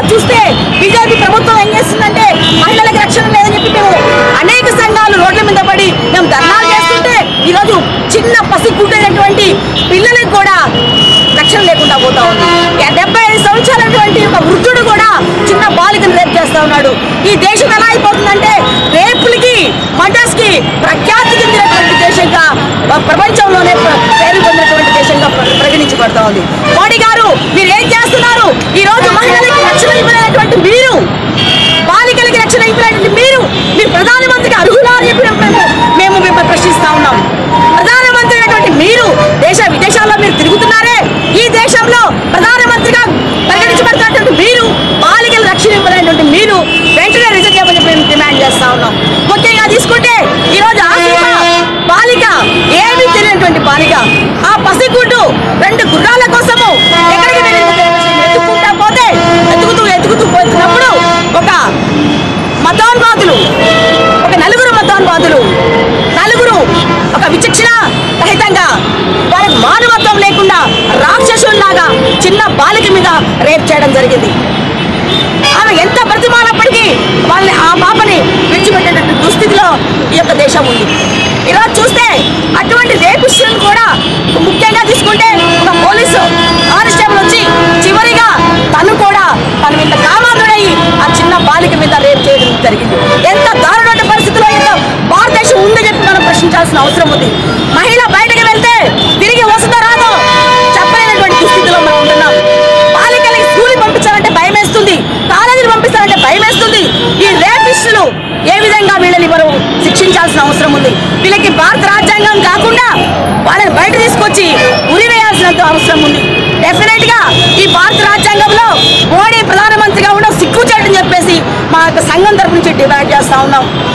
చూస్తే బీజేపీ ప్రభుత్వం ఏం చేస్తుందంటే మహిళలకు రక్షణ లేదని చెప్పి మేము అనేక సంఘాలు రోడ్ల మీద పడి మేము ధర్నాలు చేస్తుంటే ఈరోజు చిన్న పసిగుడ్డైనటువంటి పిల్లలకు కూడా రక్షణ లేకుండా పోతా ఉంది యా- డెబ్బై ఐదు సంవత్సరాలటువంటి ఒక వృద్ధుడు కూడా చిన్న బాలికను రేపు చేస్తా ఉన్నాడు ఈ దేశం ఎలా అయిపోతుందంటే రేపులకి మర్డర్స్ కి ప్రఖ్యాతి చెందినటువంటి దేశంగా ఆ, ప్రపంచంలోనే ప్ర- పేరు పొందినటువంటి దేశంగా ప్ర- పరిగణించబడతా ఉంది మోడీ గారు మీరు ఏం చేస్తున్నారు ఈ రోజు మహిళలకు రక్షణ ఇవ్వలేనటువంటి మీరు బాలికలకి రక్షణ ఇవ్వలేనటువంటి మీరు మీరు ప్రధానమంత్రికి అర్హులా అని చెప్పి మేము మేము మిమ్మల్ని ప్రశ్నిస్తా ఉన్నాం ప్రధానమంత్రి అయినటువంటి మీరు దేశ విదేశాల్లో మీరు తిరుగుతున్నారే ఈ దేశంలో ప్రధానమంత్రిగా పరిగణించబడుతున్నటువంటి మీరు బాలికల రక్షణ ఇవ్వలేనటువంటి మీరు వెంటనే రిజైన్ చేయమని చెప్పి మేము డిమాండ్ చేస్తా ఉన్నాం ముఖ్యంగా తీసుకుంటే ఈ రోజు ఆసిఫా బాలిక ఏమీ తెలియనటువంటి బాలిక ఆ పసిగుడ్డు రెండు గుర్రాల కోసము ఎక్కడికి వెళ్ళింది ఎత్తుకుంటా పోతే ఎత్తుకుతూ ఎత్తుకుతూ పోతున్నప్పుడు ఒక మతోన్వాదులు ఒక నలుగురు మతోన్వాదులు నలుగురు ఒక విచక్షణ రహితంగా వాళ్ళకి మానవత్వం లేకుండా రాక్షసుల్లాగా చిన్న బాలిక మీద రేప్ చేయడం జరిగింది ఆమె ఎంత ప్రతిమానప్పటికీ వాళ్ళని ఆ పాపని విడిచిపెట్టేటట్టు దుస్థితిలో ఈ యొక్క దేశం ఉంది ఇలా చూస్తే అటువంటి రేపిస్టులను కూడా ముఖ్యంగా తీసుకుంటే ఒక పోలీసు కానిస్టేబుల్ వచ్చి చివరిగా తను కూడా తన మీద కామాంధుడయ్యి ఆ చిన్న బాలిక మీద రేప్ చేయడం జరిగింది ఎంత దారుణ పరిస్థితిలో ఎంత భారతదేశం ఉందని చెప్పి మనం ప్రశ్నించాల్సిన అవసరం ఉంది మహిళ బయటకు వెళ్తే తిరిగి వస్తుందో రాదో చెప్పలేనటువంటి దుస్థితిలో మనం ఉంటున్నాం బాలికలకి స్కూల్కి పంపించాలంటే భయం వేస్తుంది కాలేజీలు పంపిస్తారంటే భయం వేస్తుంది ఈ రేపిస్టులు ఏ విధంగా వీళ్ళని మనం శిక్షించాల్సిన అవసరం ఉంది వీళ్ళకి భారత రాజ్యాంగం కాకుండా వాళ్ళని బయట తీసుకొచ్చి ఉరివేయాల్సినంత అవసరం ఉంది డెఫినెట్ గా ఈ భారత రాజ్యాంగంలో మోడీ ప్రధానమంత్రిగా ఉండడం సిగ్గుచేటని చెప్పేసి మా యొక్క సంఘం తరపు నుంచి డిమాండ్ చేస్తా ఉన్నాం